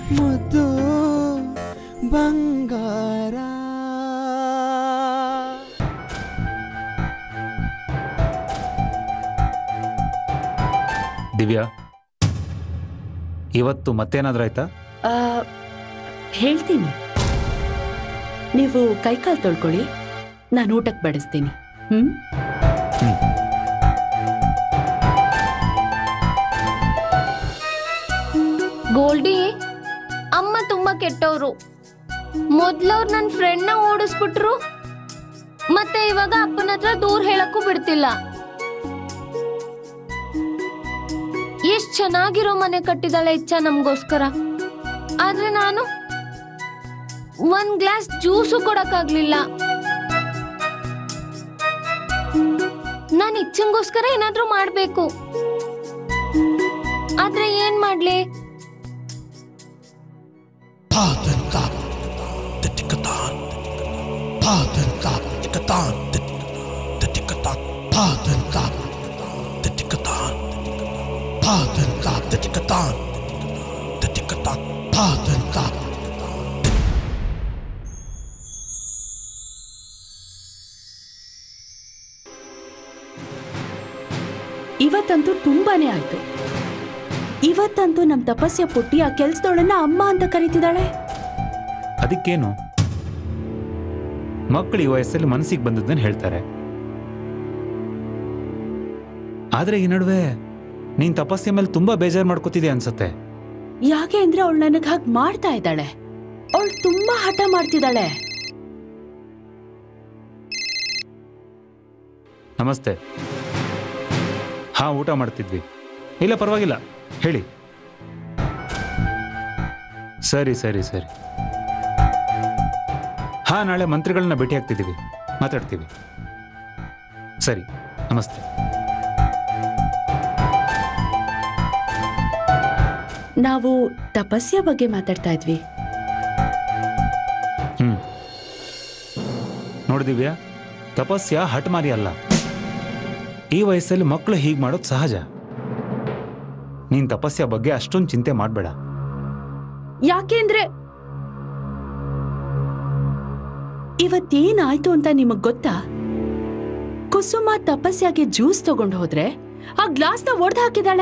ಮುದ್ದು ಬಂಗಾರ ದಿವ್ಯಾ ಇವತ್ತು ಮತ್ತೇನಾದ್ರೂ ಆಯ್ತಾ ಆ, ಹೇಳ್ತೀನಿ ನೀವು ಕೈಕಾಲು ತೊಳ್ಕೊಳ್ಳಿ ನಾನು ಊಟಕ್ಕೆ ಬಡಿಸ್ತೀನಿ ಹ್ಮ್ ಗೋಲ್ಡಿ ಅಮ್ಮ ತುಂಬಾ ಕೆಟ್ಟವ್ರು ಮೊದ್ಲವ್ರು ನನ್ನ ಫ್ರೆಂಡ್ನ ಓಡಿಸ್ಬಿಟ್ರು ಮತ್ತೆ ಇವಾಗ ಅಪ್ಪನ ಹತ್ರ ದೂರ ಹೇಳಕ್ಕೂ ಬಿಡ್ತಿಲ್ಲ ಎಷ್ಟ್ ಚೆನ್ನಾಗಿರೋ ಮನೆ ಕಟ್ಟಿದಾಳೆ ಇಚ್ಛ ನಮ್ಗೋಸ್ಕರ ಆದ್ರೆ ನಾನು ಒಂದ್ ಗ್ಲಾಸ್ ಜ್ಯೂಸು ಕೊಡಕ್ಕಾಗ್ಲಿಲ್ಲ ನಾನು ಇಚ್ಛಂಗೋಸ್ಕರ ಏನಾದ್ರೂ ಮಾಡ್ಬೇಕು ಆದ್ರೆ ಏನ್ ಮಾಡ್ಲಿ ಇವತ್ತಂತೂ ತುಂಬಾನೇ ಆಯ್ತು ಇವತ್ತಂತೂ ನಮ್ ತಪಸ್ಯ ಪುಟ್ಟಿ ಆ ಕೆಲ್ಸದವಳನ್ನ ಅಮ್ಮ ಅಂತ ಕರೀತಿದ್ದಾಳೆ ಅದಕ್ಕೇನು ಮಕ್ಕಳು ಈ ವಯಸ್ಸಲ್ಲಿ ಮನಸ್ಸಿಗೆ ಬಂದದ್ದನ್ನು ಹೇಳ್ತಾರೆ ಆದ್ರೆ ಈ ನಡುವೆ ನೀನ್ ತಪಸ್ಸೆ ಮೇಲೆ ತುಂಬಾ ಬೇಜಾರು ಮಾಡ್ಕೋತಿದೆ ಅನ್ಸತ್ತೆ ಯಾಕೆ ಅಂದ್ರೆ ಅವಳು ನನಗ್ ಹಾಗ್ ಮಾಡ್ತಾ ಇದ್ದಾಳೆ ಅವಳು ತುಂಬಾ ಹಠ ಮಾಡ್ತಿದ್ದಾಳೆ ನಮಸ್ತೆ ಹಾ ಊಟ ಮಾಡ್ತಿದ್ವಿ ಇಲ್ಲ ಪರವಾಗಿಲ್ಲ ಹೇಳಿ ಸರಿ ಸರಿ ಸರಿ ಹಾ ನಾಳೆ ಮಂತ್ರಿಗಳನ್ನ ಭೇಟಿ ಆಗ್ತಿದ್ದೀವಿ ಮಾತಾಡ್ತೀವಿ ಸರಿ ನಮಸ್ತೆ ನಾವು ತಪಸ್ಯ ಬಗ್ಗೆ ಮಾತಾಡ್ತಾ ಇದ್ವಿ ಹ್ಮ್ ನೋಡಿದಿವ್ಯಾ ತಪಸ್ಯ ಹಠಮಾರಿ ಅಲ್ಲ ಈ ವಯಸ್ಸಲ್ಲಿ ಮಕ್ಕಳು ಹೀಗೆ ಮಾಡೋದು ಸಹಜ ನೀನ್ ತಪಸ್ಯ ಬಗ್ಗೆ ಅಷ್ಟೊಂದು ಚಿಂತೆ ಮಾಡಬೇಡ ಯಾಕೆಂದ್ರೆ ಇವತ್ತೇನಾಯ್ತು ಅಂತ ನಿಮಗ್ ಗೊತ್ತಾ ಕುಸುಮ ತಪಸ್ಯಾಗೆ ಜ್ಯೂಸ್ ತಗೊಂಡು ಹೋದ್ರೆ ಆ ಗ್ಲಾಸ್ನ ಒಡೆದು ಹಾಕಿದಾಳೆ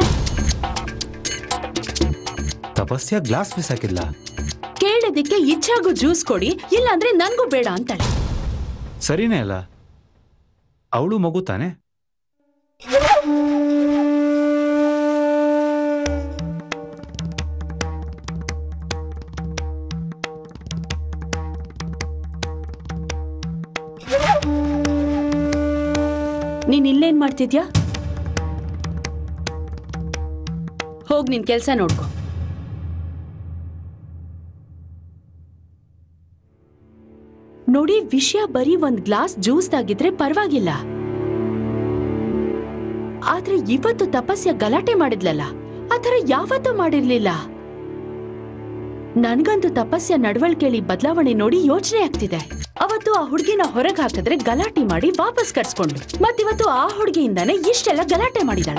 ತಪಸ್ಯ ಗ್ಲಾಸ್ ಬಿಸಾಕಿಲ್ಲ ಕೇಳಿದಕ್ಕೆ ಇಚ್ಛಾಗೂ ಜ್ಯೂಸ್ ಕೊಡಿ ಇಲ್ಲಾಂದ್ರೆ ನನ್ಗೂ ಬೇಡ ಅಂತಾಳೆ ಸರಿನೇ ಅಲ್ಲ ಅವಳು ಮಗು ತಾನೆ ನೀನ್ ಇಲ್ಲೇನ್ ಮಾಡ್ತಿದ್ಯಾ ಹೋಗ್ ನಿನ್ ಕೆಲ್ಸ ನೋಡ್ಕೊ ನೋಡಿ ವಿಷಯ ಬರೀ ಒಂದ್ ಗ್ಲಾಸ್ ಜ್ಯೂಸ್ ತಾಗಿದ್ರೆ ಪರವಾಗಿಲ್ಲ ಆದ್ರೆ ಇವತ್ತು ತಪಸ್ಯ ಗಲಾಟೆ ಮಾಡಿದ್ಲಲ್ಲ ಆತರ ಯಾವತ್ತೂ ಮಾಡಿರ್ಲಿಲ್ಲ ನನ್ಗಂತೂ ತಪಸ್ಯ ನಡವಳಿಕೆಯಲ್ಲಿ ಬದಲಾವಣೆ ನೋಡಿ ಯೋಚನೆ ಆಗ್ತಿದೆ ಅವತ್ತು ಆ ಹುಡುಗಿನ ಹೊರಗ್ ಹಾಕಿದ್ರೆ ಗಲಾಟೆ ಮಾಡಿ ವಾಪಸ್ ಕರ್ಸ್ಕೊಂಡು ಮತ್ತಿವತ್ತು ಆ ಹುಡುಗಿಯಿಂದಾನೆ ಇಷ್ಟೆಲ್ಲ ಗಲಾಟೆ ಮಾಡಿದಾಳೆ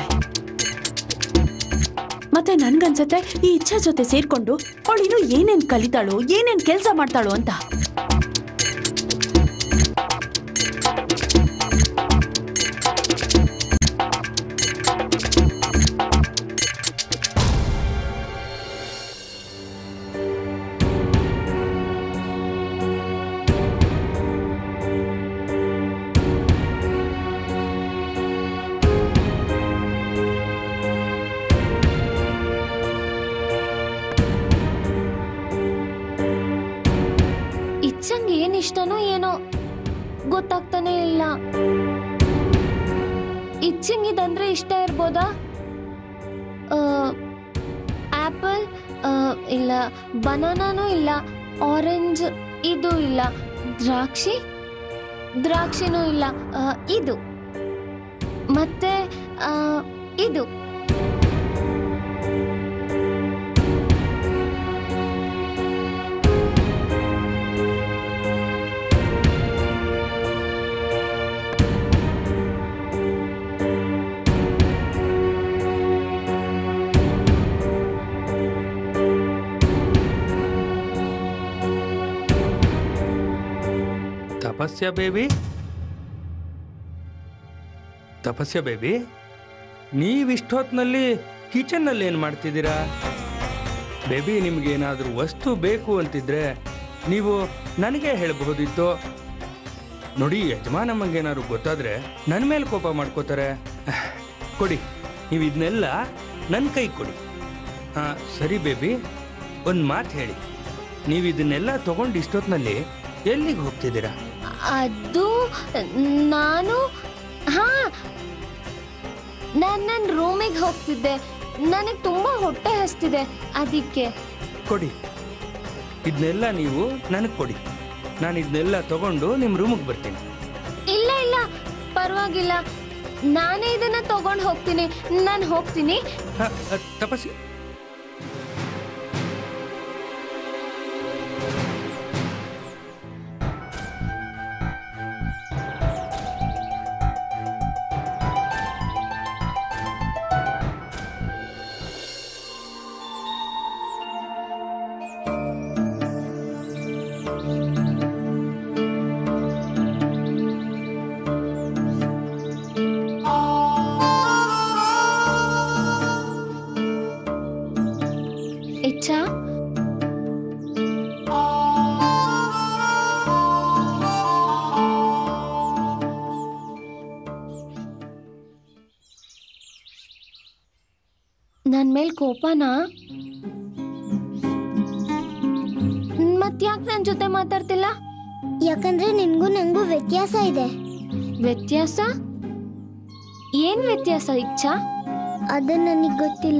ಮತ್ತೆ ನನ್ಗನ್ಸತ್ತೆ ಈ ಇಚ್ಛಾ ಜೊತೆ ಸೇರ್ಕೊಂಡು ಅವಳಿನ್ನು ಏನೇನ್ ಕಲಿತಾಳೋ ಏನೇನ್ ಕೆಲ್ಸ ಮಾಡ್ತಾಳೋ ಅಂತ ಇಚ್ಛಂಗ್ ಏನ್ ಇಷ್ಟನೋ ಏನೋ ಗೊತ್ತಾಗ್ತಾನೆ ಇಲ್ಲ ಇಚ್ಛಂಗ್ ಇದಂದ್ರೆ ಇಷ್ಟ ಇರ್ಬೋದಾ ಆಪಲ್ ಇಲ್ಲ ಬನಾನಾನೂ ಇಲ್ಲ ಆರೆಂಜ್ ಇದು ಇಲ್ಲ ದ್ರಾಕ್ಷಿ ದ್ರಾಕ್ಷಿನೂ ಇಲ್ಲ ಆ, ಇದು ಮತ್ತೆ ಆ, ಇದು ತಪಸ್ಯ ಬೇಬಿ ತಪಸ್ಯ ಬೇಬಿ ನೀವಿಷ್ಟೊತ್ತಿನಲ್ಲಿ ಕಿಚನ್ನಲ್ಲಿ ಏನು ಮಾಡ್ತಿದ್ದೀರಾ ಬೇಬಿ ನಿಮ್ಗೇನಾದ್ರೂ ವಸ್ತು ಬೇಕು ಅಂತಿದ್ರೆ ನೀವು ನನಗೆ ಹೇಳಬಹುದಿತ್ತು ನೋಡಿ ಯಜಮಾನಮ್ಮಂಗೇನಾದ್ರು ಗೊತ್ತಾದ್ರೆ ನನ್ನ ಮೇಲೆ ಕೋಪ ಮಾಡ್ಕೋತಾರೆ ಕೊಡಿ ನೀವು ಇದನ್ನೆಲ್ಲ ನನ್ನ ಕೈ ಕೊಡಿ ಆ, ಸರಿ ಬೇಬಿ ಒಂದು ಮಾತು ಹೇಳಿ ನೀವು ಇದನ್ನೆಲ್ಲ ತಗೊಂಡು ಇಷ್ಟೊತ್ತಿನಲ್ಲಿ ಎಲ್ಲಿಗೆ ಹೋಗ್ತಿದ್ದೀರಾ ಅದು ನಾನು ಹಾ ನಾನು ನನ್ನ ರೂಮಿಗೆ ಹೋಗ್ತಿದ್ದೆ ನನಗೆ ತುಂಬಾ ಹೊಟ್ಟೆ ಹಸ್ತಿದೆ ಅದಕ್ಕೆ ಕೊಡಿ ಇದನ್ನೆಲ್ಲ ನೀವು ನನಗೆ ಕೊಡಿ ನಾನು ಇದನ್ನೆಲ್ಲ ತಗೊಂಡು ನಿಮ್ಮ ರೂಮಿಗೆ ಬರ್ತೀನಿ ಇಲ್ಲ ಇಲ್ಲ ಪರವಾಗಿಲ್ಲ ನಾನೇ ಇದನ್ನ ತಗೊಂಡು ಹೋಗ್ತೀನಿ ನಾನು ಹೋಗ್ತೀನಿ ಹ, ಅ, ತಪಸ್ಸಿ ಇಚ್ಛಾ ನನ್ ಮೇಲ್ ಕೋಪನಾ ಮತ್ಯಾಕ್ ನನ್ ಜೊತೆ ಮಾತಾಡ್ತಿಲ್ಲ ಯಾಕಂದ್ರೆ ನಿನ್ಗೂ ನಂಗೂ ವ್ಯತ್ಯಾಸ ಇದೆ ವ್ಯತ್ಯಾಸ ಏನ್ ವ್ಯತ್ಯಾಸ ಇಚ್ಛಾ ಅದು ನನಗ್ ಗೊತ್ತಿಲ್ಲ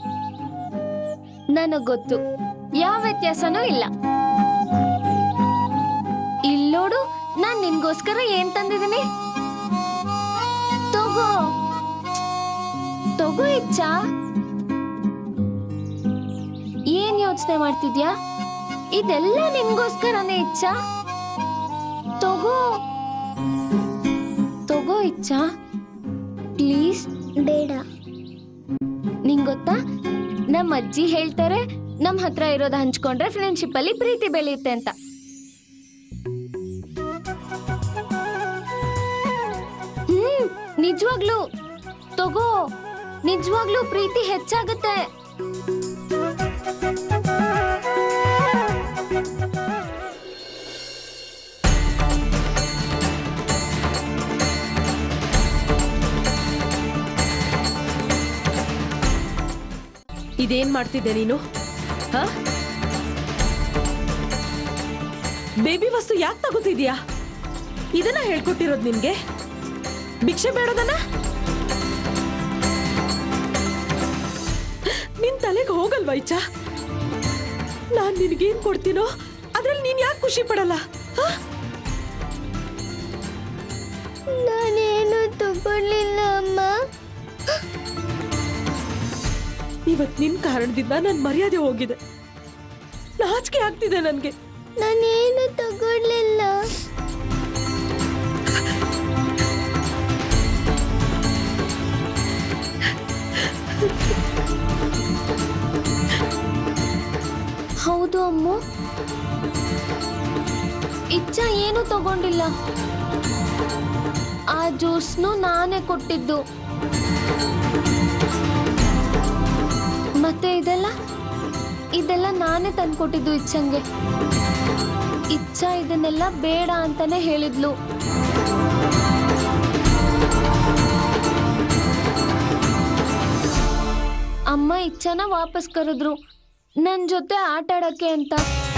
ನನಗ್ ಗೊತ್ತು ಯಾವ ವ್ಯತ್ಯಾಸನೂ ಇಲ್ಲ ಇಲ್ಲೋಡು ನಾನ್ ನಿನ್ಗೋಸ್ಕರ ಏನ್ ತಂದಿದ್ದೀನಿ ತಗೋ ತಗೋ ಇಚ್ಛಾ ಏನ್ ಯೋಚನೆ ಮಾಡ್ತಿದ್ಯಾ ಇದೆಲ್ಲ ನಿನ್ಗೋಸ್ಕರನೇ ಇಚ್ಛಾ ತಗೋ ತಗೋ ಇಚ್ಛಾ ಪ್ಲೀಸ್ ಬೇಡ ನಿಂಗ್ ಗೊತ್ತಾ ನಮ್ಮ ಅಜ್ಜಿ ಹೇಳ್ತಾರೆ ನಮ್ ಹತ್ರ ಇರೋದು ಹಂಚ್ಕೊಂಡ್ರೆ ಫ್ರೆಂಡ್ಶಿಪ್ ಅಲ್ಲಿ ಪ್ರೀತಿ ಬೆಳೆಯುತ್ತೆ ಅಂತ ಹ್ಮ್ ನಿಜವಾಗ್ಲು ತಗೋ ನಿಜವಾಗ್ಲೂ ಪ್ರೀತಿ ಹೆಚ್ಚಾಗುತ್ತೆ ಇದೇನ್ ಮಾಡ್ತಿದ್ದೆ ನೀನು ಹ? ಬೇಬಿ ವಸ್ತು ಯಾಕೆ ತಗೋತಿದ್ಯಾ ಇದನ್ನ ಹೇಳ್ಕೊಟ್ಟಿರೋದ್ ನಿನ್ಗೆ ಭಿಕ್ಷೆ ಬೇಡೋದನ್ನ ನಿನ್ ತಲೆಗೆ ಹೋಗಲ್ವಾ ಇಚ್ಚ ನಾನ್ ನಿನ್ಗೇನ್ ಕೊಡ್ತೀನೋ ಅದ್ರಲ್ಲಿ ನೀನ್ ಯಾಕೆ ಖುಷಿ ಪಡಲ್ಲ ಹ? ನಾನೇನು ತಗೊಳ್ಳಿಲ್ಲ ಅಮ್ಮ ಇವತ್ ನಿನ್ ಕಾರಣದಿಂದ ನನ್ ಮರ್ಯಾದೆ ಹೋಗಿದೆ ನಾಚಿಕೆ ಆಗ್ತಿದೆ ನನ್ಗೆ ನಾನೇನು ತಗೊಳ್ಳಿಲ್ಲ ಹೌದು ಅಮ್ಮು ಇಚ್ಛ ಏನು ತಗೊಂಡಿಲ್ಲ ಆ ಜ್ಯೂಸ್ನು ನಾನೇ ಕೊಟ್ಟಿದ್ದು ಮತ್ತೆ ಇದೆಲ್ಲ ಇದೆಲ್ಲ ನಾನೇ ತಂದ್ಕೊಟ್ಟಿದ್ದು ಇಚ್ಛಂಗೆ ಇಚ್ಛ ಇದನ್ನೆಲ್ಲ ಬೇಡ ಅಂತಾನೆ ಹೇಳಿದ್ಲು ಅಮ್ಮ ಇಚ್ಛನ ವಾಪಸ್ ಕರೆದ್ರು ನನ್ ಜೊತೆ ಆಟ ಆಡಕ್ಕೆ ಅಂತ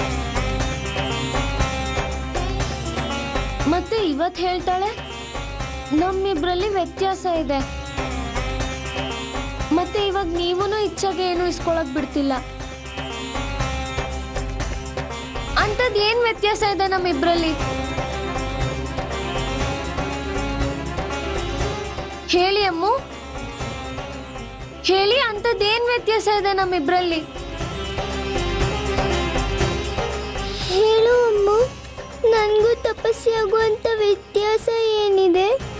ಮತ್ತೆ ಇವತ್ ಹೇಳ್ತಾಳೆ ನಮ್ಮಿಬ್ರಲ್ಲಿ ವ್ಯತ್ಯಾಸ ಇದೆ ಮತ್ತೆ ಇವಾಗ ನೀವೂನು ಇಚ್ಛಾಗೆ ಏನು ಇಸ್ಕೊಳಕ್ ಬಿಡ್ತಿಲ್ಲ ಅಂತದ್ ಏನ್ ವ್ಯತ್ಯಾಸ ಇದೆ ನಮ್ಮಿಬ್ರಲ್ಲಿ ಹೇಳಿ ಅಮ್ಮು ಹೇಳಿ ಅಂತದ್ದೇನ್ ವ್ಯತ್ಯಾಸ ಇದೆ ನಮ್ಮಿಬ್ರಲ್ಲಿ ಹೇಳು ಅಮ್ಮ ನನ್ಗೂ ತಪಸ್ಸೆ ಆಗುವಂತ ವ್ಯತ್ಯಾಸ ಏನಿದೆ